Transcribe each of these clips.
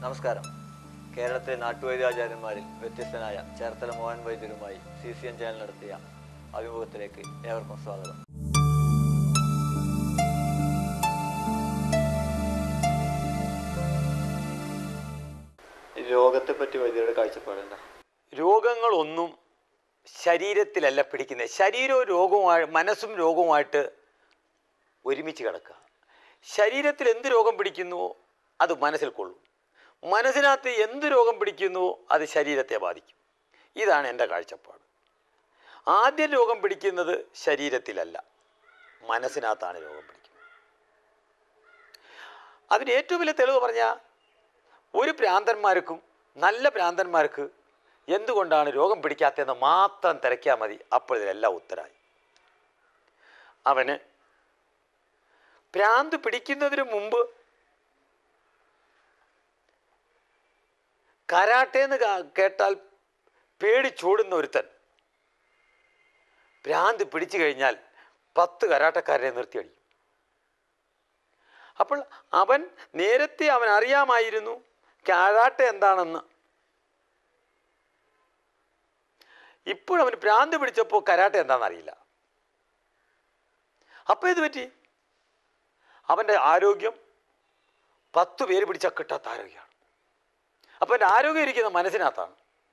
നമസ്കാരം കേരളത്തിലെ നാട്ടുവൈദ്യാചാര്യന്മാരിൽ വ്യത്യസ്തനായ ചേർത്തല മോഹൻ വൈദ്യരുമായി സി സി എൻ ചാനൽ നടത്തിയ അഭിമുഖത്തിലേക്ക് ഏവർക്കും സ്വാഗതം രോഗത്തെ പറ്റി വൈദ്യരുടെ കാഴ്ചപ്പാടെന്താ രോഗങ്ങളൊന്നും ശരീരത്തിലല്ല പിടിക്കുന്നത് ശരീരവും രോഗവുമായി മനസ്സും രോഗവുമായിട്ട് ഒരുമിച്ച് കിടക്കുക ശരീരത്തിൽ എന്ത് രോഗം പിടിക്കുന്നുവോ അത് മനസ്സിൽ കൊള്ളും മനസ്സിനകത്ത് എന്ത് രോഗം പിടിക്കുന്നുവോ അത് ശരീരത്തെ ബാധിക്കും ഇതാണ് എൻ്റെ കാഴ്ചപ്പാട് ആദ്യം രോഗം പിടിക്കുന്നത് ശരീരത്തിലല്ല മനസ്സിനകത്താണ് രോഗം പിടിക്കുന്നത് അതിന് ഏറ്റവും വലിയ തെളിവ് പറഞ്ഞാൽ ഒരു ഭ്രാന്തന്മാർക്കും നല്ല ഭ്രാന്തന്മാർക്ക് എന്തുകൊണ്ടാണ് രോഗം പിടിക്കാത്തതെന്ന് മാത്രം തിരക്കിയാൽ മതി അപ്പോൾ ഇതിലെല്ലാം ഉത്തരായി അവന് ഭ്രാന്ത് പിടിക്കുന്നതിന് മുമ്പ് കരാട്ടേന്ന് കാ- കേട്ടാൽ പേടിച്ചോടുന്ന ഒരുത്തൻ ഭ്രാന്ത് പിടിച്ചു കഴിഞ്ഞാൽ പത്ത് കരാട്ടക്കാരനെ നിർത്തിയടിക്കും അപ്പോൾ അവൻ നേരത്തെ അവൻ അറിയാമായിരുന്നു കരാട്ടെ എന്താണെന്ന് ഇപ്പോഴവന് ഭ്രാന്ത് പിടിച്ചപ്പോൾ കരാട്ടെ എന്താണെന്ന് അറിയില്ല അപ്പോൾ ഇത് പറ്റി അവൻ്റെ ആരോഗ്യം പത്ത് പേര് പിടിച്ചാൽ കിട്ടാത്ത ആരോഗ്യമാണ് അപ്പോൾ എൻ്റെ ആരോഗ്യം ഇരിക്കുന്ന മനസ്സിനകത്താണ്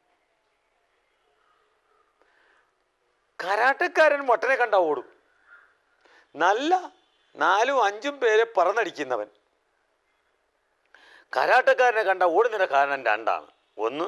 കരാട്ടക്കാരൻ മൊട്ടനെ കണ്ടാ ഓടും നല്ല നാലും അഞ്ചും പേരെ പറന്നടിക്കുന്നവൻ കരാട്ടക്കാരനെ കണ്ട ഓടുന്നതിൻ്റെ കാരണം രണ്ടാണ് ഒന്ന്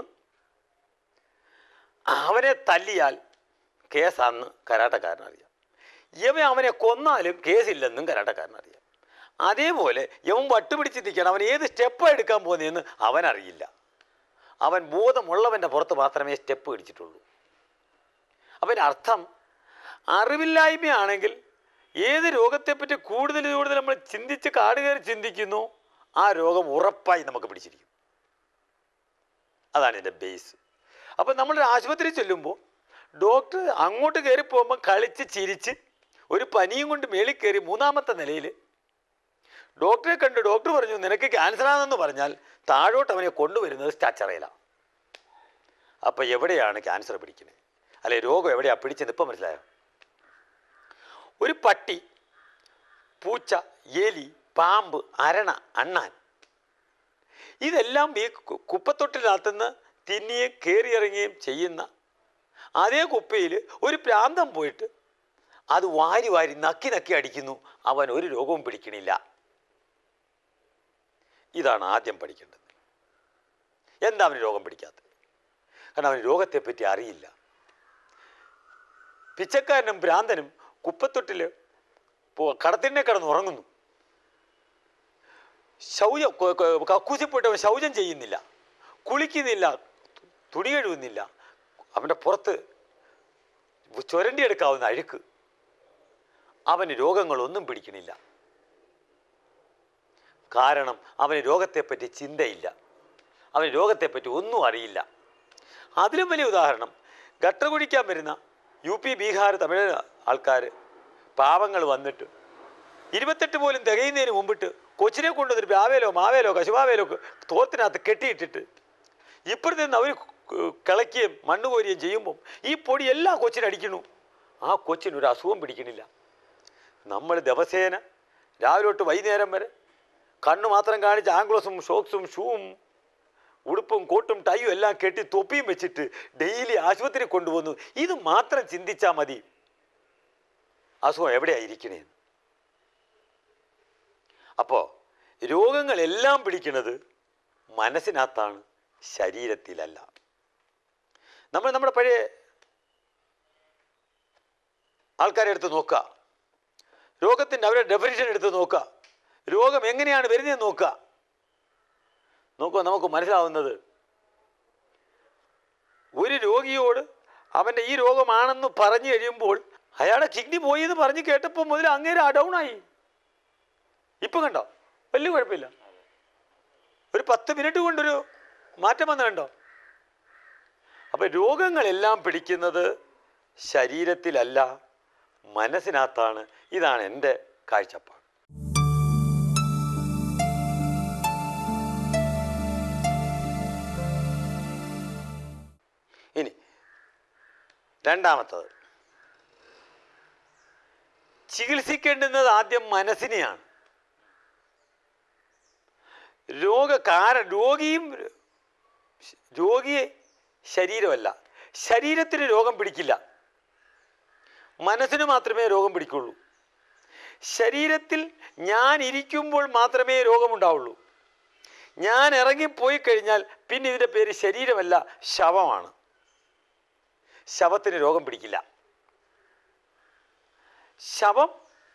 അവനെ തല്ലിയാൽ കേസാന്ന് കരാട്ടക്കാരൻ അറിയാം ഇവൻ അവനെ കൊന്നാലും കേസില്ലെന്നും കരാട്ടക്കാരൻ അറിയാം അതേപോലെ ഇവൻ വട്ടുപിടിച്ച് നിൽക്കണം അവൻ ഏത് സ്റ്റെപ്പാണ് എടുക്കാൻ പോകുന്നതെന്ന് അവനറിയില്ല അവൻ ബോധമുള്ളവൻ്റെ പുറത്ത് മാത്രമേ സ്റ്റെപ്പ് പിടിച്ചിട്ടുള്ളൂ അപ്പം അർത്ഥം അറിവില്ലായ്മയാണെങ്കിൽ ഏത് രോഗത്തെപ്പറ്റി കൂടുതൽ കൂടുതൽ നമ്മൾ ചിന്തിച്ച് കാട് കയറി ചിന്തിക്കുന്നു ആ രോഗം ഉറപ്പായി നമുക്ക് പിടിച്ചിരിക്കും അതാണ് എൻ്റെ ബേസ് അപ്പം നമ്മളൊരു ആശുപത്രി ചെല്ലുമ്പോൾ ഡോക്ടർ അങ്ങോട്ട് കയറി പോകുമ്പോൾ കളിച്ച് ചിരിച്ച് ഒരു പനിയും കൊണ്ട് മേളിൽ കയറി മൂന്നാമത്തെ നിലയിൽ ഡോക്ടറെ കണ്ട് ഡോക്ടർ പറഞ്ഞു നിനക്ക് ക്യാൻസറാണെന്ന് പറഞ്ഞാൽ താഴോട്ട് അവനെ കൊണ്ടുവരുന്നത് സ്റ്റാച്ചറയിലാണ് അപ്പോൾ എവിടെയാണ് ക്യാൻസർ പിടിക്കുന്നത് അല്ലെ രോഗം എവിടെയാണ് പിടിച്ചത് ഇപ്പം മനസ്സിലായോ ഒരു പട്ടി പൂച്ച എലി പാമ്പ് അരണ അണ്ണാൻ ഇതെല്ലാം ഈ കു- കുപ്പത്തൊട്ടിനകത്തുനിന്ന് തിന്നുകയും കയറിയിറങ്ങുകയും ചെയ്യുന്ന അതേ കുപ്പയിൽ ഒരു പ്രാന്തം പോയിട്ട് അത് വാരി വാരി നക്കി നക്കി അടിക്കുന്നു അവൻ ഒരു രോഗവും പിടിക്കണില്ല ഇതാണ് ആദ്യം പഠിക്കേണ്ടത് എന്താ അവന് രോഗം പിടിക്കാത്തത് കാരണം അവന് രോഗത്തെപ്പറ്റി അറിയില്ല പിച്ചക്കാരനും ഭ്രാന്തനും കുപ്പത്തൊട്ടിൽ കടത്തിനെ കിടന്ന് ഉറങ്ങുന്നു ശൗചം കൊ- കൊ- കക്കൂസിപ്പോയിട്ട് അവൻ ശൗചം ചെയ്യുന്നില്ല കുളിക്കുന്നില്ല തുണി കഴുകുന്നില്ല അവൻ്റെ പുറത്ത് ചുരണ്ടിയെടുക്കാവുന്ന അഴുക്ക് അവന് രോഗങ്ങളൊന്നും പിടിക്കണില്ല കാരണം അവന് രോഗത്തെപ്പറ്റി ചിന്തയില്ല അവന് രോഗത്തെപ്പറ്റി ഒന്നും അറിയില്ല അതിലും വലിയ ഉദാഹരണം ഗട്ടർ കുടിക്കാൻ വരുന്ന യു പി ബീഹാർ തമിഴ് ആൾക്കാർ പാവങ്ങൾ വന്നിട്ട് ഇരുപത്തെട്ട് പോലും തികയുന്നതിന് മുമ്പിട്ട് കൊച്ചിനെ കൊണ്ടുവന്നിട്ട് പ്യാവേലോ മാവേലോ കശുമാവേലോ ഒക്കെ തോർത്തിനകത്ത് കെട്ടിയിട്ടിട്ട് ഇപ്പുറത്ത് നിന്ന് അവർ കിളയ്ക്കുകയും മണ്ണ് കോരുകയും ചെയ്യുമ്പം ഈ പൊടി എല്ലാ കൊച്ചിനടിക്കണു ആ കൊച്ചിന് ഒരു അസുഖം പിടിക്കണില്ല നമ്മൾ ദിവസേന രാവിലെ തൊട്ട് വൈകുന്നേരം വരെ കണ്ണ് മാത്രം കാണിച്ച് ആംഗ്ലോസും ഷോക്സും ഷൂവും ഉടുപ്പും കോട്ടും ടൈയും എല്ലാം കെട്ടി തൊപ്പിയും വെച്ചിട്ട് ഡെയിലി ആശുപത്രി കൊണ്ടുപോകുന്നു ഇത് മാത്രം ചിന്തിച്ചാൽ മതി അസുഖം എവിടെയായിരിക്കണേന്ന് അപ്പോൾ രോഗങ്ങളെല്ലാം പിടിക്കുന്നത് മനസ്സിനകത്താണ് ശരീരത്തിലല്ല നമ്മൾ നമ്മുടെ പഴയ ആൾക്കാരെ എടുത്ത് നോക്കുക രോഗത്തിൻ്റെ അവരുടെ ഡെഫിനിഷൻ എടുത്ത് നോക്കുക രോഗം എങ്ങനെയാണ് വരുന്നതെന്ന് നോക്കുക നോക്കുക നമുക്ക് മനസ്സിലാവുന്നത് ഒരു രോഗിയോട് അവൻ്റെ ഈ രോഗമാണെന്ന് പറഞ്ഞു കഴിയുമ്പോൾ അയാളെ കിഡ്നി പോയി എന്ന് പറഞ്ഞ് കേട്ടപ്പോൾ മുതൽ അങ്ങേരെ ഡൗൺ ആയി ഇപ്പം കണ്ടോ വലിയ കുഴപ്പമില്ല ഒരു പത്ത് മിനിറ്റ് കൊണ്ടൊരു മാറ്റം വന്നു കണ്ടോ അപ്പം രോഗങ്ങളെല്ലാം പിടിക്കുന്നത് ശരീരത്തിലല്ല മനസ്സിനകത്താണ് ഇതാണ് എൻ്റെ കാഴ്ചപ്പാട് രണ്ടാമത്തത് ചികിത്സിക്കേണ്ടുന്നത് ആദ്യം മനസ്സിനെയാണ് രോഗകാര രോഗിയും രോഗിയെ ശരീരമല്ല ശരീരത്തിന് രോഗം പിടിക്കില്ല മനസ്സിന് മാത്രമേ രോഗം പിടിക്കുള്ളൂ ശരീരത്തിൽ ഞാൻ ഇരിക്കുമ്പോൾ മാത്രമേ രോഗമുണ്ടാവുള്ളൂ ഞാൻ ഇറങ്ങിപ്പോയി കഴിഞ്ഞാൽ പിന്നെ ഇതിൻ്റെ പേര് ശരീരമല്ല ശവമാണ് ശവത്തിന് രോഗം പിടിക്കില്ല ശവം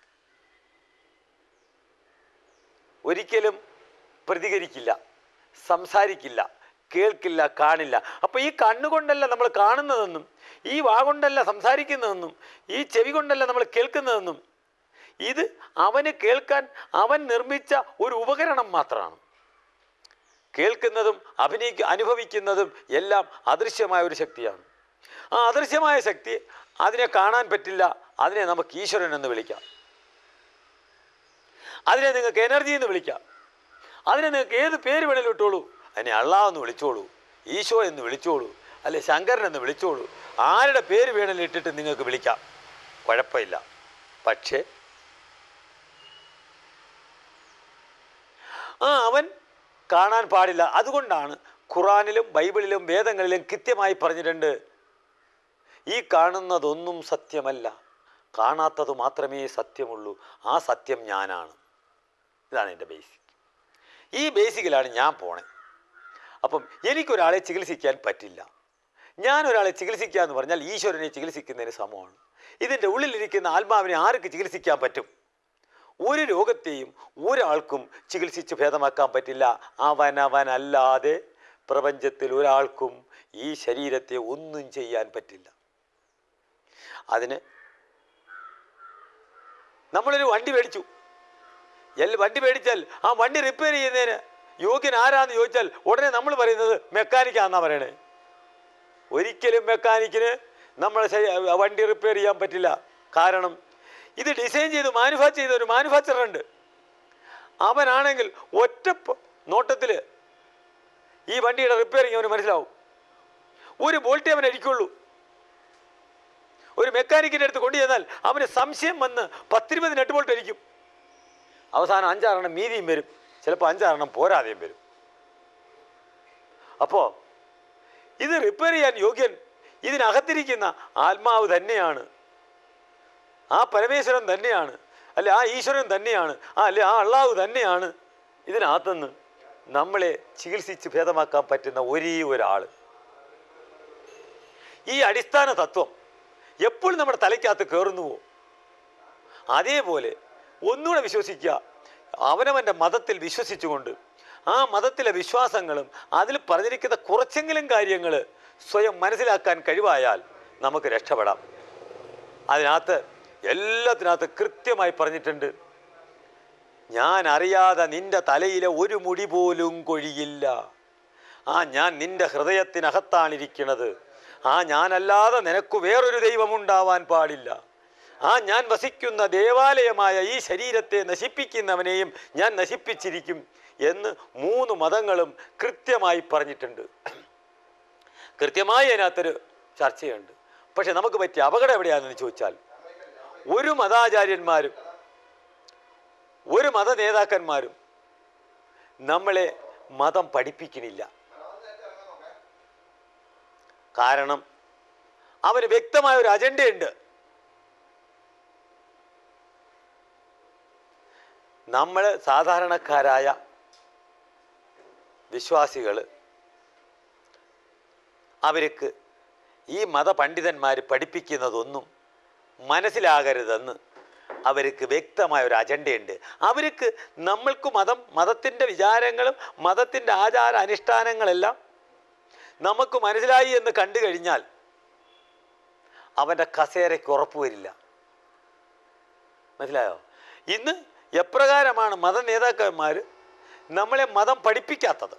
ഒരിക്കലും പ്രതികരിക്കില്ല സംസാരിക്കില്ല കേൾക്കില്ല കാണില്ല അപ്പോൾ ഈ കണ്ണുകൊണ്ടല്ല നമ്മൾ കാണുന്നതെന്നും ഈ വാ കൊണ്ടല്ല സംസാരിക്കുന്നതെന്നും ഈ ചെവി കൊണ്ടല്ല നമ്മൾ കേൾക്കുന്നതെന്നും ഇത് അവന് കേൾക്കാൻ അവൻ നിർമ്മിച്ച ഒരു ഉപകരണം മാത്രമാണ് കേൾക്കുന്നതും അഭിനയിക്ക അനുഭവിക്കുന്നതും എല്ലാം അദൃശ്യമായ ഒരു ശക്തിയാണ് ആ അദൃശ്യമായ ശക്തി അതിനെ കാണാൻ പറ്റില്ല അതിനെ നമുക്ക് ഈശ്വരൻ എന്ന് വിളിക്കാം അതിനെ നിങ്ങൾക്ക് എനർജി എന്ന് വിളിക്കാം അതിനെ നിങ്ങൾക്ക് ഏത് പേര് വേണേലും ഇട്ടോളൂ അതിനെ അള്ളാഹ് എന്ന് വിളിച്ചോളൂ ഈശോ എന്ന് വിളിച്ചോളൂ അല്ലെ ശങ്കരൻ എന്ന് വിളിച്ചോളൂ ആരുടെ പേര് വേണേലും ഇട്ടിട്ട് നിങ്ങൾക്ക് വിളിക്കാം കുഴപ്പമില്ല പക്ഷേ ആ അവൻ കാണാൻ പാടില്ല അതുകൊണ്ടാണ് ഖുറാനിലും ബൈബിളിലും വേദങ്ങളിലും കൃത്യമായി പറഞ്ഞിട്ടുണ്ട് ഈ കാണുന്നതൊന്നും സത്യമല്ല കാണാത്തത് മാത്രമേ സത്യമുള്ളൂ ആ സത്യം ഞാനാണ് ഇതാണ് എൻ്റെ ബേസിക് ഈ ബേസിക്കിലാണ് ഞാൻ പോണേ അപ്പം എനിക്കൊരാളെ ചികിത്സിക്കാൻ പറ്റില്ല ഞാൻ ഒരാളെ ചികിത്സിക്കുക എന്ന് പറഞ്ഞാൽ ഈശ്വരനെ ചികിത്സിക്കുന്നതിന് സമമാണ് ഇതിൻ്റെ ഉള്ളിലിരിക്കുന്ന ആത്മാവിനെ ആർക്ക് ചികിത്സിക്കാൻ പറ്റും ഒരു രോഗത്തെയും ഒരാൾക്കും ചികിത്സിച്ച് ഭേദമാക്കാൻ പറ്റില്ല അവനവനല്ലാതെ പ്രപഞ്ചത്തിൽ ഒരാൾക്കും ഈ ശരീരത്തെ ഒന്നും ചെയ്യാൻ പറ്റില്ല അതിന് നമ്മളൊരു വണ്ടി മേടിച്ചു എൽ വണ്ടി മേടിച്ചാൽ ആ വണ്ടി റിപ്പയർ ചെയ്യുന്നതിന് യോഗ്യൻ ആരാന്ന് ചോദിച്ചാൽ ഉടനെ നമ്മൾ പറയുന്നത് മെക്കാനിക്കാന്നാ പറയണേ ഒരിക്കലും മെക്കാനിക്കിന് നമ്മളെ ശരി- വണ്ടി റിപ്പയർ ചെയ്യാൻ പറ്റില്ല കാരണം ഇത് ഡിസൈൻ ചെയ്ത് മാനുഫാക്ചർ ചെയ്ത ഒരു മാനുഫാക്ചറർ ഉണ്ട് അവനാണെങ്കിൽ ഒറ്റ നോട്ടത്തിൽ ഈ വണ്ടിയുടെ റിപ്പയറിങ് അവന് മനസ്സിലാവും ഒരു ബോൾട്ടേ അവൻ അടിക്കുള്ളൂ ഒരു മെക്കാനിക്കിൻ്റെ അടുത്ത് കൊണ്ടു ചെന്നാൽ അവന് സംശയം വന്ന് പത്തിരുപത് നെട്ട് ബോൾട്ട് അടിക്കും അവസാനം അഞ്ചാറെണ്ണം മീതിയും വരും ചിലപ്പോൾ അഞ്ചാറെണ്ണം പോരാതെയും വരും അപ്പോൾ ഇത് റിപ്പയർ ചെയ്യാൻ യോഗ്യൻ ഇതിനകത്തിരിക്കുന്ന ആത്മാവ് തന്നെയാണ് ആ പരമേശ്വരൻ തന്നെയാണ് അല്ലെ ആ ഈശ്വരൻ തന്നെയാണ് ആ അല്ലെ ആ അള്ളാഹു തന്നെയാണ് ഇതിനകത്തുനിന്ന് നമ്മളെ ചികിത്സിച്ച് ഭേദമാക്കാൻ പറ്റുന്ന ഒരേ ഒരാൾ ഈ അടിസ്ഥാന തത്വം എപ്പോഴും നമ്മുടെ തലയ്ക്കകത്ത് കയറുന്നുവോ അതേപോലെ ഒന്നുകൂടെ വിശ്വസിക്കുക അവനവൻ്റെ മതത്തിൽ വിശ്വസിച്ചുകൊണ്ട് ആ മതത്തിലെ വിശ്വാസങ്ങളും അതിൽ പറഞ്ഞിരിക്കുന്ന കുറച്ചെങ്കിലും കാര്യങ്ങൾ സ്വയം മനസ്സിലാക്കാൻ കഴിവായാൽ നമുക്ക് രക്ഷപ്പെടാം അതിനകത്ത് എല്ലാത്തിനകത്ത് കൃത്യമായി പറഞ്ഞിട്ടുണ്ട് ഞാൻ അറിയാതെ നിന്റെ തലയിലെ ഒരു മുടി പോലും കൊഴിയില്ല ആ ഞാൻ നിന്റെ ഹൃദയത്തിനകത്താണിരിക്കുന്നത് ആ ഞാനല്ലാതെ നിനക്ക് വേറൊരു ദൈവമുണ്ടാവാൻ പാടില്ല ആ ഞാൻ വസിക്കുന്ന ദേവാലയമായ ഈ ശരീരത്തെ നശിപ്പിക്കുന്നവനെയും ഞാൻ നശിപ്പിച്ചിരിക്കും എന്ന് മൂന്ന് മതങ്ങളും കൃത്യമായി പറഞ്ഞിട്ടുണ്ട് കൃത്യമായി അതിനകത്തൊരു ചർച്ചയുണ്ട് പക്ഷെ നമുക്ക് പറ്റിയ അപകടം എവിടെയാണെന്ന് ചോദിച്ചാൽ ഒരു മതാചാര്യന്മാരും ഒരു മത നേതാക്കന്മാരും നമ്മളെ മതം പഠിപ്പിക്കണില്ല കാരണം അവന് വ്യക്തമായ ഒരു അജണ്ടയുണ്ട് നമ്മൾ സാധാരണക്കാരായ വിശ്വാസികൾ അവർക്ക് ഈ മതപണ്ഡിതന്മാർ പഠിപ്പിക്കുന്നതൊന്നും മനസ്സിലാകരുതെന്ന് അവർക്ക് വ്യക്തമായ ഒരു അജണ്ടയുണ്ട് അവർക്ക് നമ്മൾക്ക് മതം മതത്തിൻ്റെ വിചാരങ്ങളും മതത്തിൻ്റെ ആചാര അനുഷ്ഠാനങ്ങളെല്ലാം നമുക്ക് മനസ്സിലായി എന്ന് കണ്ടു കഴിഞ്ഞാൽ അവൻ്റെ കസേരയ്ക്ക് ഉറപ്പ് വരില്ല മനസ്സിലായോ ഇന്ന് എപ്രകാരമാണ് മത നേതാക്കന്മാർ നമ്മളെ മതം പഠിപ്പിക്കാത്തത്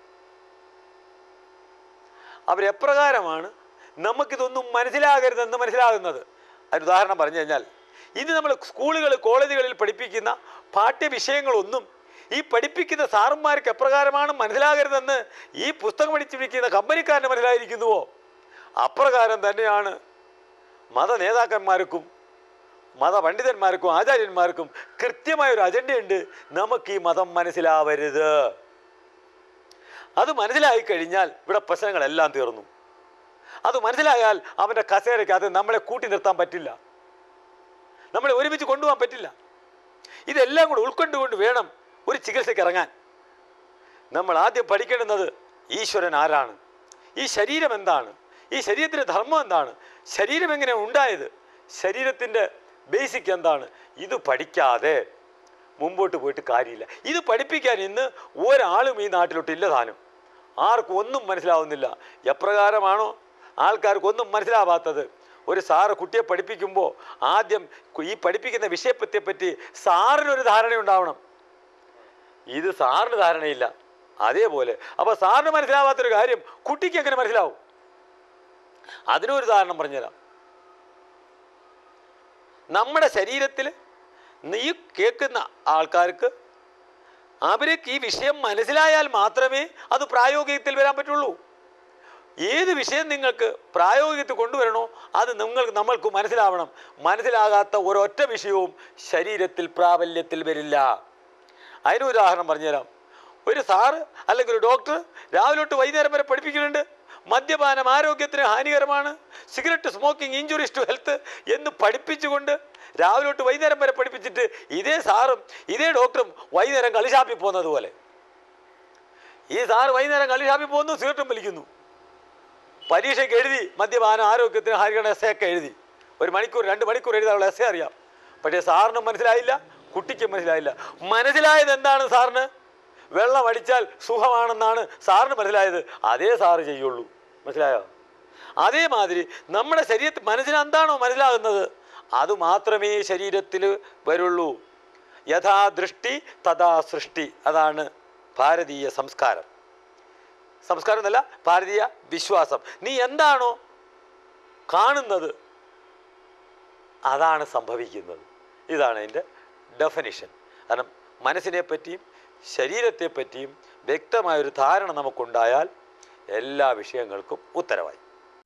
അവരെപ്രകാരമാണ് നമുക്കിതൊന്നും മനസ്സിലാകരുതെന്ന് മനസ്സിലാകുന്നത് അതിന് ഉദാഹരണം പറഞ്ഞു കഴിഞ്ഞാൽ ഇന്ന് നമ്മൾ സ്കൂളുകൾ കോളേജുകളിൽ പഠിപ്പിക്കുന്ന പാഠ്യവിഷയങ്ങളൊന്നും ഈ പഠിപ്പിക്കുന്ന സാറന്മാർക്ക് എപ്രകാരമാണ് മനസ്സിലാകരുതെന്ന് ഈ പുസ്തകം പഠിച്ചിരിക്കുന്ന കമ്പനിക്കാരന് മനസ്സിലായിരിക്കുന്നുവോ അപ്രകാരം തന്നെയാണ് മത നേതാക്കന്മാർക്കും മതപണ്ഡിതന്മാർക്കും ആചാര്യന്മാർക്കും കൃത്യമായ ഒരു അജണ്ടയുണ്ട് നമുക്ക് ഈ മതം മനസ്സിലാവരുത് അത് മനസ്സിലായി കഴിഞ്ഞാൽ ഇവിടെ പ്രശ്നങ്ങളെല്ലാം തീർന്നു അത് മനസ്സിലായാൽ അവൻ്റെ കസേരയ്ക്ക് അത് നമ്മളെ കൂട്ടി നിർത്താൻ പറ്റില്ല നമ്മളെ ഒരുമിച്ച് കൊണ്ടുപോകാൻ പറ്റില്ല ഇതെല്ലാം കൂടെ ഉൾക്കൊണ്ടുകൊണ്ട് വേണം ഒരു ചികിത്സയ്ക്ക് ഇറങ്ങാൻ നമ്മൾ ആദ്യം പഠിക്കേണ്ടുന്നത് ഈശ്വരൻ ആരാണ് ഈ ശരീരം എന്താണ് ഈ ശരീരത്തിൻ്റെ ധർമ്മം എന്താണ് ശരീരം എങ്ങനെ ഉണ്ടായത് ശരീരത്തിൻ്റെ ബേസിക് എന്താണ് ഇത് പഠിക്കാതെ മുമ്പോട്ട് പോയിട്ട് കാര്യമില്ല ഇത് പഠിപ്പിക്കാൻ ഇന്ന് ഒരാളും ഈ നാട്ടിലോട്ട് ഇല്ല താനും ആർക്കും ഒന്നും മനസ്സിലാവുന്നില്ല എപ്രകാരമാണോ ആൾക്കാർക്ക് ഒന്നും മനസ്സിലാവാത്തത് ഒരു സാറ് കുട്ടിയെ പഠിപ്പിക്കുമ്പോൾ ആദ്യം കു- ഈ പഠിപ്പിക്കുന്ന വിഷയത്തെ പറ്റി സാറിനൊരു ധാരണയുണ്ടാവണം ഇത് സാറിന് ധാരണയില്ല അതേപോലെ അപ്പോൾ സാറിന് മനസ്സിലാവാത്തൊരു കാര്യം കുട്ടിക്ക് എങ്ങനെ മനസ്സിലാവും അതിനൊരു ഉദാഹരണം പറഞ്ഞുതരാം നമ്മുടെ ശരീരത്തിൽ നീ കേൾക്കുന്ന ആൾക്കാർക്ക് അവർക്ക് ഈ വിഷയം മനസ്സിലായാൽ മാത്രമേ അത് പ്രായോഗികത്തിൽ വരാൻ പറ്റുള്ളൂ ഏത് വിഷയം നിങ്ങൾക്ക് പ്രായോഗികത്തിൽ കൊണ്ടുവരണോ അത് നിങ്ങൾക്ക് നമ്മൾക്ക് മനസ്സിലാവണം മനസ്സിലാകാത്ത ഒരൊറ്റ വിഷയവും ശരീരത്തിൽ പ്രാബല്യത്തിൽ വരില്ല അതിന് ഉദാഹരണം പറഞ്ഞുതരാം ഒരു സാറ് അല്ലെങ്കിൽ ഒരു ഡോക്ടർ രാവിലെ തൊട്ട് വൈകുന്നേരം വരെ പഠിപ്പിക്കുന്നുണ്ട് മദ്യപാനം ആരോഗ്യത്തിന് ഹാനികരമാണ് cigarette smoking injuries to health എന്ന് പഠിപ്പിച്ചുകൊണ്ട് രാവിലെ തൊട്ട് വൈകുന്നേരം വരെ പഠിപ്പിച്ചിട്ട് ഇതേ സാറും ഇതേ ഡോക്ടറും വൈകുന്നേരം കളിഷാപ്പിൽ പോകുന്നത് പോലെ ഈ സാറ് വൈകുന്നേരം കളിഷാപ്പിൽ പോകുന്നു സിഗരറ്റും വലിക്കുന്നു പരീക്ഷയ്ക്ക് എഴുതി മദ്യപാനം ആരോഗ്യത്തിന് ഹാനികരണ എസ് ഒക്കെ എഴുതി ഒരു മണിക്കൂർ രണ്ട് മണിക്കൂർ എഴുതാനുള്ള എസ് അറിയാം പക്ഷേ സാറിനും മനസ്സിലായില്ല കുട്ടിക്കും മനസ്സിലായില്ല മനസ്സിലായത് എന്താണ് സാറിന് വെള്ളം അടിച്ചാൽ സുഖമാണെന്നാണ് സാറിന് മനസ്സിലായത് അതേ സാറ് ചെയ്യുള്ളൂ മനസ്സിലായോ അതേമാതിരി നമ്മുടെ ശരീരത്തിൽ മനസ്സിന് എന്താണോ മനസ്സിലാകുന്നത് അത് മാത്രമേ ശരീരത്തിൽ വരുള്ളൂ യഥാ ദൃഷ്ടി തഥാ സൃഷ്ടി അതാണ് ഭാരതീയ സംസ്കാരം സംസ്കാരം എന്നല്ല ഭാരതീയ വിശ്വാസം നീ എന്താണോ കാണുന്നത് അതാണ് സംഭവിക്കുന്നത് ഇതാണ് എൻ്റെ ഡെഫിനിഷൻ കാരണം മനസ്സിനെ പറ്റിയും ശരീരത്തെ പറ്റിയും വ്യക്തമായൊരു ധാരണ നമുക്കുണ്ടായാൽ എല്ലാ വിഷയങ്ങൾക്കും ഉത്തരവായി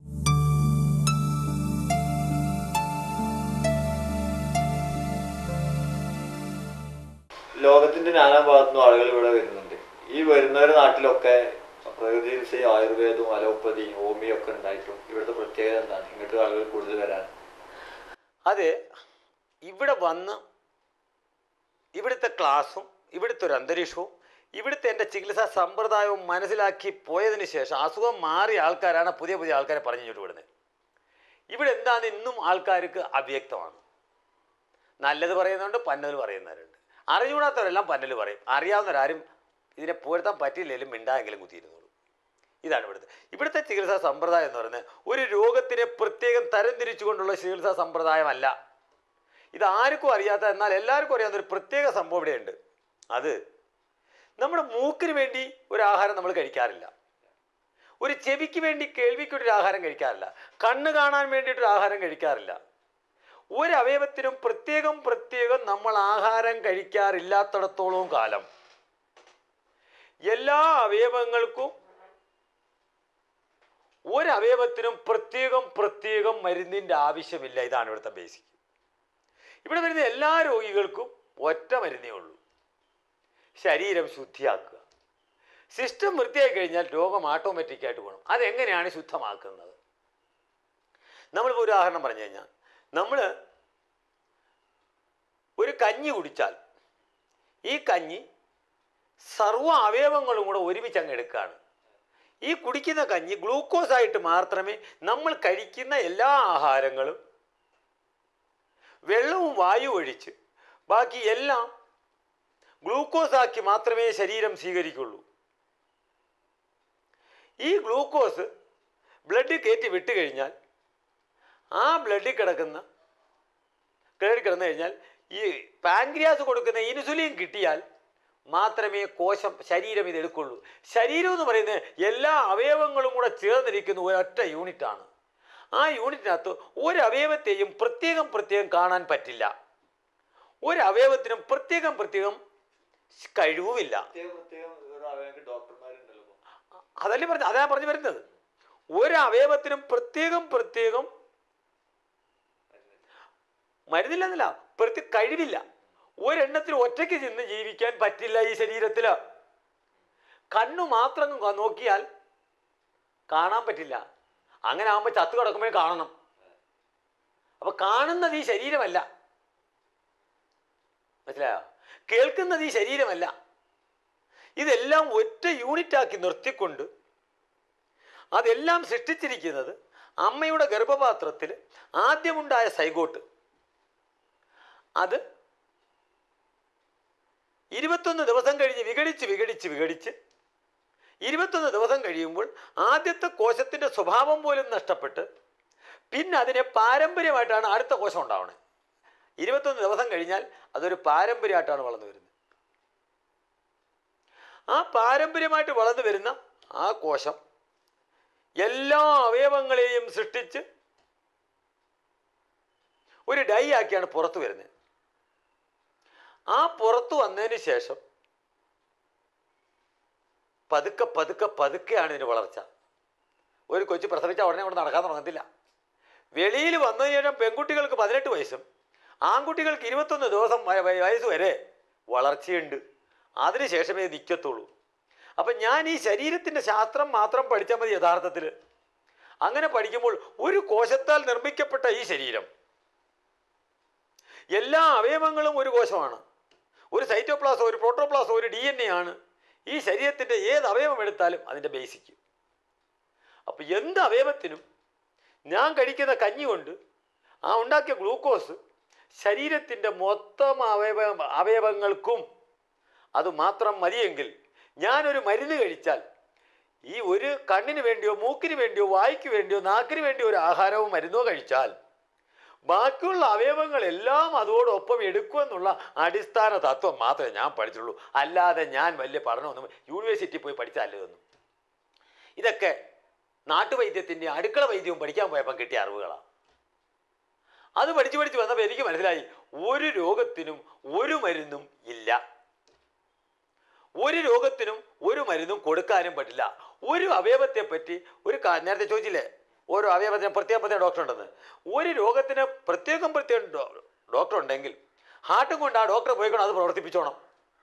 ലോകത്തിന്റെ നാനാഭാഗത്തുനിന്നും ആളുകൾ ഇവിടെ വരുന്നുണ്ട് ഈ വരുന്നവരുടെ നാട്ടിലൊക്കെ പ്രകൃതി ചികിത്സയും ആയുർവേദവും അലോപ്പതിയും ഹോമിയോ ഒക്കെ ഉണ്ടായിട്ടും ഇവിടുത്തെ പ്രത്യേകത എന്താണ് ഇങ്ങോട്ട് ആളുകൾ കൂടുതൽ വരാൻ അത് ഇവിടെ വന്ന് ഇവിടുത്തെ ക്ലാസ്സും ഇവിടുത്തെ ഒരു അന്തരീക്ഷവും ഇവിടുത്തെ എൻ്റെ ചികിത്സാ സമ്പ്രദായവും മനസ്സിലാക്കി പോയതിന് ശേഷം അസുഖം മാറിയ ആൾക്കാരാണ് പുതിയ പുതിയ ആൾക്കാരെ പറഞ്ഞു ഇങ്ങോട്ട് വിടുന്നത് ഇവിടെ എന്താണ് ഇന്നും ആൾക്കാർക്ക് അവ്യക്തമാണ് നല്ലത് പറയുന്നുണ്ട് പന്നൽ പറയുന്നവരുണ്ട് അറിഞ്ഞുകൂടാത്തവരെല്ലാം പന്നൽ പറയും അറിയാവുന്നവരാരും ഇതിനെ പോരുത്താൻ പറ്റില്ലെങ്കിലും മിണ്ടായെങ്കിലും കുത്തിയിരുന്നുള്ളൂ ഇതാണ് ഇവിടുത്തെ ഇവിടുത്തെ ചികിത്സാ സമ്പ്രദായം എന്ന് പറയുന്നത് ഒരു രോഗത്തിനെ പ്രത്യേകം തരംതിരിച്ചുകൊണ്ടുള്ള ചികിത്സാ സമ്പ്രദായമല്ല ഇത് ആർക്കും അറിയാത്ത എന്നാൽ എല്ലാവർക്കും അറിയാവുന്ന ഒരു പ്രത്യേക സംഭവം ഇവിടെയുണ്ട് അത് നമ്മുടെ മൂക്കിന് വേണ്ടി ഒരു ആഹാരം നമ്മൾ കഴിക്കാറില്ല ഒരു ചെവിക്ക് വേണ്ടി കേൾവിക്ക് ഒരു ആഹാരം കഴിക്കാറില്ല കണ്ണ് കാണാൻ വേണ്ടിയിട്ടൊരു ആഹാരം കഴിക്കാറില്ല ഒരു അവയവത്തിനും പ്രത്യേകം പ്രത്യേകം നമ്മൾ ആഹാരം കഴിക്കാറില്ലാത്തിടത്തോളം കാലം എല്ലാ അവയവങ്ങൾക്കും ഒരവയവത്തിനും പ്രത്യേകം പ്രത്യേകം മരുന്നിൻ്റെ ആവശ്യമില്ല ഇതാണ് ഇവിടുത്തെ ബേസിക് ഇവിടെ വരുന്ന എല്ലാ രോഗികൾക്കും ഒറ്റ മരുന്നേ ഉള്ളൂ ശരീരം ശുദ്ധിയാക്കുക സിസ്റ്റം വൃത്തിയായി കഴിഞ്ഞാൽ രോഗം ഓട്ടോമാറ്റിക്കായിട്ട് പോകണം അതെങ്ങനെയാണ് ശുദ്ധമാക്കുന്നത് നമ്മളിപ്പോൾ ഉദാഹരണം പറഞ്ഞു കഴിഞ്ഞാൽ നമ്മൾ ഒരു കഞ്ഞി കുടിച്ചാൽ ഈ കഞ്ഞി സർവ്വ അവയവങ്ങളും കൂടെ ഒരുമിച്ച് അങ്ങ് എടുക്കുകയാണ് ഈ കുടിക്കുന്ന കഞ്ഞി ഗ്ലൂക്കോസ് ആയിട്ട് മാത്രമേ നമ്മൾ കഴിക്കുന്ന എല്ലാ ആഹാരങ്ങളും വെള്ളവും വായു ഒഴിച്ച് ബാക്കി എല്ലാം ഗ്ലൂക്കോസ് ആക്കി മാത്രമേ ശരീരം സ്വീകരിക്കുള്ളൂ ഈ ഗ്ലൂക്കോസ് ബ്ലഡ് കയറ്റി വിട്ട് കഴിഞ്ഞാൽ ആ ബ്ലഡിൽ കിടക്കുന്ന കയറി കിടന്നു കഴിഞ്ഞാൽ ഈ പാൻക്രിയാസ് കൊടുക്കുന്ന ഇൻസുലിൻ കിട്ടിയാൽ മാത്രമേ കോശം ശരീരം ഇത് എടുക്കുള്ളൂ ശരീരം എന്ന് പറയുന്നത് എല്ലാ അവയവങ്ങളും കൂടെ ചേർന്നിരിക്കുന്ന ഒരൊറ്റ യൂണിറ്റാണ് ആ യൂണിറ്റിനകത്ത് ഒരു അവയവത്തെയും പ്രത്യേകം പ്രത്യേകം കാണാൻ പറ്റില്ല ഒരു അവയവത്തിനും പ്രത്യേകം പ്രത്യേകം കഴിവുമില്ല പ്രത്യേകം പ്രത്യേകം ഒരു അവയവങ്ങൾക്ക് ഡോക്ടർമാരുണ്ടല്ലോ ഇപ്പൊ. അതല്ലേ പറഞ്ഞു അതാ പറഞ്ഞു വരുന്നത് ഒരു അവയവത്തിനും പ്രത്യേകം പ്രത്യേകം മരുന്നില്ലെന്നല്ല പ്രതി കഴിവില്ല ഒരെണ്ണത്തിൽ ഒറ്റയ്ക്ക് നിന്ന് ജീവിക്കാൻ പറ്റില്ല ഈ ശരീരത്തിൽ കണ്ണു മാത്രം ക- നോക്കിയാൽ കാണാൻ പറ്റില്ല അങ്ങനെ ആകുമ്പോൾ ചത്തു കിടക്കുമ്പോഴേ കാണണം അപ്പൊ കാണുന്നത് ഈ ശരീരമല്ല മനസ്സിലായോ കേൾക്കുന്നത് ഈ ശരീരമല്ല ഇതെല്ലാം ഒറ്റ യൂണിറ്റാക്കി നിർത്തിക്കൊണ്ട് അതെല്ലാം സൃഷ്ടിച്ചിരിക്കുന്നത് അമ്മയുടെ ഗർഭപാത്രത്തിൽ ആദ്യമുണ്ടായ സൈഗോട്ട് അത് ഇരുപത്തൊന്ന് ദിവസം കഴിഞ്ഞ് വിഘടിച്ച് വിഘടിച്ച് വിഘടിച്ച് ഇരുപത്തൊന്ന് ദിവസം കഴിയുമ്പോൾ ആദ്യത്തെ കോശത്തിൻ്റെ സ്വഭാവം പോലും നഷ്ടപ്പെട്ട് പിന്നെ അതിനെ പാരമ്പര്യമായിട്ടാണ് അടുത്ത കോശം ഉണ്ടാവുന്നത് ഇരുപത്തൊന്ന് ദിവസം കഴിഞ്ഞാൽ അതൊരു പാരമ്പര്യമായിട്ടാണ് വളർന്നു വരുന്നത് ആ പാരമ്പര്യമായിട്ട് വളർന്നു വരുന്ന ആ കോശം എല്ലാ അവയവങ്ങളെയും സൃഷ്ടിച്ച് ഒരു ഡൈ ആക്കിയാണ് പുറത്തു വരുന്നത് ആ പുറത്തു വന്നതിന് ശേഷം പതുക്കെ പതുക്കെ പതുക്കെയാണ് ഇതിന് വളർച്ച ഒരു കൊച്ചു പ്രസവിച്ച ഉടനെ കൊണ്ട് നടക്കാൻ തുടങ്ങത്തില്ല വെളിയിൽ വന്നതിന് ശേഷം പെൺകുട്ടികൾക്ക് പതിനെട്ട് വയസ്സും ആൺകുട്ടികൾക്ക് ഇരുപത്തൊന്ന് ദിവസം വയ- വയ- വയസ്സ് വരെ വളർച്ചയുണ്ട് അതിനുശേഷമേ നിൽക്കത്തുള്ളൂ അപ്പം ഞാൻ ഈ ശരീരത്തിൻ്റെ ശാസ്ത്രം മാത്രം പഠിച്ചാൽ മതി യഥാർത്ഥത്തിൽ അങ്ങനെ പഠിക്കുമ്പോൾ ഒരു കോശത്താൽ നിർമ്മിക്കപ്പെട്ട ഈ ശരീരം എല്ലാ അവയവങ്ങളും ഒരു കോശമാണ് ഒരു സൈറ്റോപ്ലാസോ ഒരു പ്രോട്ടോപ്ലാസോ ഒരു ഡി എൻ എ ആണ് ഈ ശരീരത്തിൻ്റെ ഏത് അവയവം എടുത്താലും അതിൻ്റെ ബേസിക് അപ്പോൾ എന്ത് അവയവത്തിനും ഞാൻ കഴിക്കുന്ന കഞ്ഞി കൊണ്ട് ആ ഉണ്ടാക്കിയ ഗ്ലൂക്കോസ് ശരീരത്തിൻ്റെ മൊത്തം അവയവ അവയവങ്ങൾക്കും അത് മാത്രം മതിയെങ്കിൽ ഞാനൊരു മരുന്ന് കഴിച്ചാൽ ഈ ഒരു കണ്ണിന് വേണ്ടിയോ മൂക്കിന് വേണ്ടിയോ വായ്ക്ക് വേണ്ടിയോ നാക്കിന് വേണ്ടിയോ ഒരു ആഹാരവും മരുന്നോ കഴിച്ചാൽ ബാക്കിയുള്ള അവയവങ്ങളെല്ലാം അതോടൊപ്പം എടുക്കുമെന്നുള്ള അടിസ്ഥാന തത്വം മാത്രമേ ഞാൻ പഠിച്ചുള്ളൂ അല്ലാതെ ഞാൻ വലിയ പഠനമൊന്നും യൂണിവേഴ്സിറ്റി പോയി പഠിച്ചല്ലതൊന്നും ഇതൊക്കെ നാട്ടുവൈദ്യത്തിൻ്റെ അടുക്കള വൈദ്യവും പഠിക്കാൻ പോയപ്പം കിട്ടിയ അറിവുകളാണ് അത് പഠിച്ച് പഠിച്ച് വന്നപ്പോൾ എനിക്ക് മനസ്സിലായി ഒരു രോഗത്തിനും ഒരു മരുന്നും ഇല്ല ഒരു രോഗത്തിനും ഒരു മരുന്നും കൊടുക്കാനും പറ്റില്ല ഒരു അവയവത്തെ പറ്റി ഒരു കാ- നേരത്തെ ചോദിച്ചില്ലേ ഓരോ അവയവത്തിന് പ്രത്യേകം പ്രത്യേകം ഡോക്ടർ ഉണ്ടെന്ന് ഒരു രോഗത്തിന് പ്രത്യേകം പ്രത്യേകം ഡോ- ഡോക്ടർ ഉണ്ടെങ്കിൽ ഹാർട്ടും കൊണ്ട് ആ ഡോക്ടറെ പോയിക്കൊണ്ട് അത് പ്രവർത്തിപ്പിച്ചോണം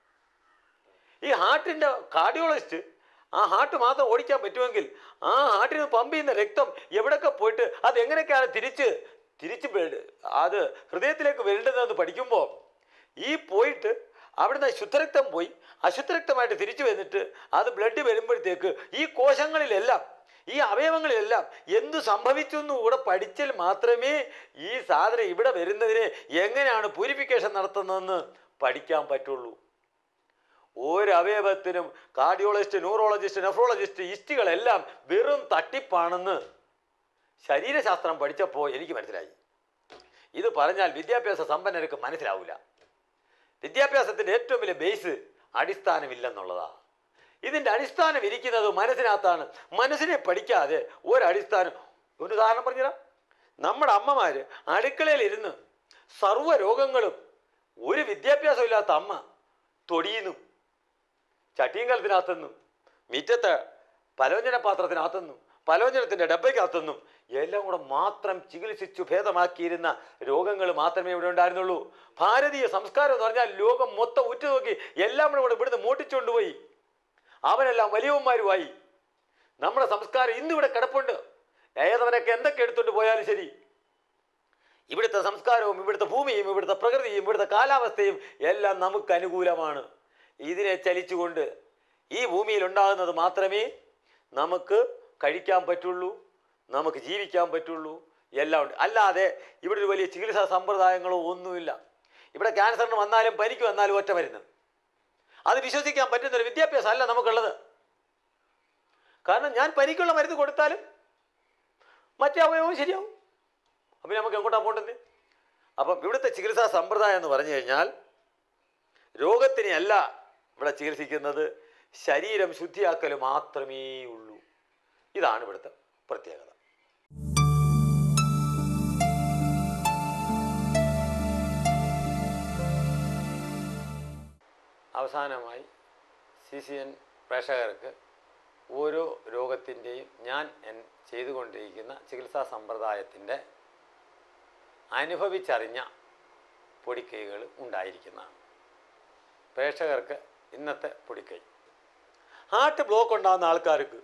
ഈ ഹാർട്ടിൻ്റെ കാർഡിയോളജിസ്റ്റ് ആ ഹാർട്ട് മാത്രം ഓടിക്കാൻ പറ്റുമെങ്കിൽ ആ ഹാർട്ടിന് പമ്പ് ചെയ്യുന്ന രക്തം എവിടെയൊക്കെ പോയിട്ട് അത് എങ്ങനെയൊക്കെയാണ് തിരിച്ച് തിരിച്ച് വേ- അത് ഹൃദയത്തിലേക്ക് വരേണ്ടതെന്ന് പഠിക്കുമ്പോൾ ഈ പോയിട്ട് അവിടുന്ന് ശുദ്ധരക്തം പോയി അശുദ്ധരക്തമായിട്ട് തിരിച്ചു വന്നിട്ട് അത് ബ്ലഡ് വരുമ്പോഴത്തേക്ക് ഈ കോശങ്ങളിലെല്ലാം ഈ അവയവങ്ങളിലെല്ലാം എന്ത് സംഭവിച്ചു എന്ന് കൂടെ പഠിച്ചാൽ മാത്രമേ ഈ സാധനം ഇവിടെ വരുന്നതിനെ എങ്ങനെയാണ് പ്യൂരിഫിക്കേഷൻ നടത്തുന്നതെന്ന് പഠിക്കാൻ പറ്റുള്ളൂ ഒരു അവയവത്തിനും കാർഡിയോളജിസ്റ്റ് ന്യൂറോളജിസ്റ്റ് നെഫ്രോളജിസ്റ്റ് ഇസ്റ്റുകളെല്ലാം വെറും തട്ടിപ്പാണെന്ന് ശരീരശാസ്ത്രം പഠിച്ചപ്പോൾ എനിക്ക് മനസ്സിലായി ഇത് പറഞ്ഞാൽ വിദ്യാഭ്യാസ സമ്പന്നർക്ക് മനസ്സിലാവില്ല വിദ്യാഭ്യാസത്തിൻ്റെ ഏറ്റവും വലിയ ബേസ് അടിസ്ഥാനമില്ലെന്നുള്ളതാണ് ഇതിൻ്റെ അടിസ്ഥാനം ഇരിക്കുന്നത് മനസ്സിനകത്താണ് മനസ്സിനെ പഠിക്കാതെ ഒരടിസ്ഥാനം ഒരു ഉദാഹരണം പറഞ്ഞുതരാം നമ്മുടെ അമ്മമാർ അടുക്കളയിലിരുന്ന് സർവ്വ രോഗങ്ങളും ഒരു വിദ്യാഭ്യാസം ഇല്ലാത്ത അമ്മ തൊടിയുന്നു ചട്ടിയും കലത്തിനകത്തുനിന്നും മിറ്റത്ത് പലവ്യഞ്ജന പാത്രത്തിനകത്തുനിന്നും പലവ്യഞ്ജനത്തിൻ്റെ ഡബ്ബയ്ക്കകത്തുനിന്നും എല്ലാം കൂടെ മാത്രം ചികിത്സിച്ചു ഭേദമാക്കിയിരുന്ന രോഗങ്ങൾ മാത്രമേ ഇവിടെ ഉണ്ടായിരുന്നുള്ളൂ ഭാരതീയ സംസ്കാരം എന്ന് പറഞ്ഞാൽ ലോകം മൊത്തം ഉറ്റുനോക്കി എല്ലാം കൂടെ ഇവിടെ ഇവിടുന്ന് മോട്ടിച്ചുകൊണ്ടുപോയി അവരെല്ലാം വലിയവന്മാരുമായി നമ്മുടെ സംസ്കാരം ഇന്നിവിടെ കിടപ്പുണ്ട് ഏതവനൊക്കെ എന്തൊക്കെ എടുത്തുകൊണ്ട് പോയാലും ശരി ഇവിടുത്തെ സംസ്കാരവും ഇവിടുത്തെ ഭൂമിയും ഇവിടുത്തെ പ്രകൃതിയും ഇവിടുത്തെ കാലാവസ്ഥയും എല്ലാം നമുക്ക് അനുകൂലമാണ് ഇതിനെ ചലിച്ചുകൊണ്ട് ഈ ഭൂമിയിൽ ഉണ്ടാകുന്നത് മാത്രമേ നമുക്ക് കഴിക്കാൻ പറ്റുള്ളൂ നമുക്ക് ജീവിക്കാൻ പറ്റുള്ളൂ എല്ലാം ഉണ്ട് അല്ലാതെ ഇവിടെ ഒരു വലിയ ചികിത്സാ സമ്പ്രദായങ്ങളോ ഒന്നുമില്ല ഇവിടെ ക്യാൻസറിന് വന്നാലും പനിക്ക് വന്നാലും ഒറ്റ മരുന്ന് അത് വിശ്വസിക്കാൻ പറ്റുന്ന ഒരു വിദ്യാഭ്യാസം അല്ല നമുക്കുള്ളത് കാരണം ഞാൻ പനിക്കുള്ള മരുന്ന് കൊടുത്താലും മറ്റേ അവയവവും ശരിയാവും അപ്പം നമുക്ക് എങ്ങോട്ടാണ് പോകേണ്ടത് അപ്പം ഇവിടുത്തെ ചികിത്സാ സമ്പ്രദായം എന്ന് പറഞ്ഞു കഴിഞ്ഞാൽ രോഗത്തിനെ അല്ല ഇവിടെ ചികിത്സിക്കുന്നത് ശരീരം ശുദ്ധിയാക്കൽ മാത്രമേ ഉള്ളൂ ഇതാണ് ഇവിടുത്തെ പ്രത്യേകത അവസാനമായി സി സി എൻ പ്രേക്ഷകർക്ക് ഓരോ രോഗത്തിൻ്റെയും ഞാൻ എൻ ചെയ്തുകൊണ്ടിരിക്കുന്ന ചികിത്സാ സമ്പ്രദായത്തിൻ്റെ അനുഭവിച്ചറിഞ്ഞ പൊടിക്കൈകൾ ഉണ്ടായിരിക്കുന്നതാണ് പ്രേക്ഷകർക്ക് ഇന്നത്തെ പൊടിക്കൈ ഹാർട്ട് ബ്ലോക്ക് ഉണ്ടാകുന്ന ആൾക്കാർക്ക്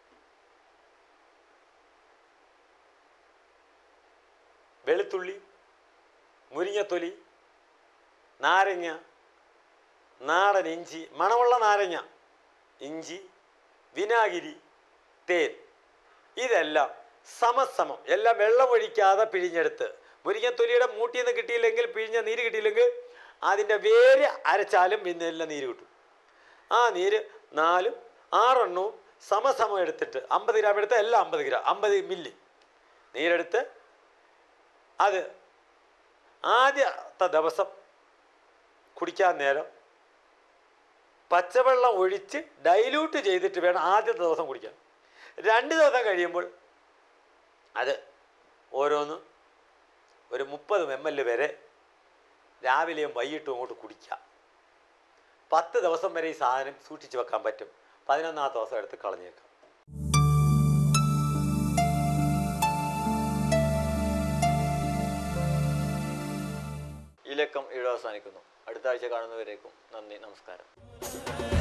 വെളുത്തുള്ളി മുരിങ്ങത്തൊലി നാരങ്ങ നാടൻ ഇഞ്ചി മണമുള്ള നാരങ്ങ ഇഞ്ചി വിനാഗിരി തേൻ ഇതെല്ലാം സമസമം എല്ലാം വെള്ളമൊഴിക്കാതെ പിഴിഞ്ഞെടുത്ത് മുരിങ്ങത്തൊലിയുടെ മൂട്ടിൽ നിന്ന് കിട്ടിയില്ലെങ്കിൽ പിഴിഞ്ഞ നീര് കിട്ടിയില്ലെങ്കിൽ അതിൻ്റെ വേര് അരച്ചാലും പിന്നെ എല്ലാം നീര് കിട്ടും ആ നീര് നാലും ആറെണ്ണവും സമസമം എടുത്തിട്ട് അമ്പത് ഗ്രാം എടുത്ത് എല്ലാം അമ്പത് ഗ്രാം അമ്പത് മില്ലി നീരെടുത്ത് അത് ആദ്യത്തെ ദിവസം കുടിക്കാൻ നേരം പച്ചവെള്ളം ഒഴിച്ച് ഡൈല്യൂട്ട് ചെയ്തിട്ട് വേണം ആദ്യത്തെ ദിവസം കുടിക്കാൻ രണ്ട് ദിവസം കഴിയുമ്പോൾ അത് ഓരോന്ന് ഒരു മുപ്പത് എം എൽ വരെ രാവിലെയും വൈകിട്ടും അങ്ങോട്ട് കുടിക്കാം പത്ത് ദിവസം വരെ ഈ സാധനം സൂക്ഷിച്ച് വെക്കാൻ പറ്റും പതിനൊന്നാമത്തെ ദിവസം എടുത്ത് കളഞ്ഞേക്കാം ഈ ലക്കം ഇവിടെ അവസാനിക്കുന്നു അടുത്ത ആഴ്ച കാണുന്നവരേക്കും നന്ദി നമസ്കാരം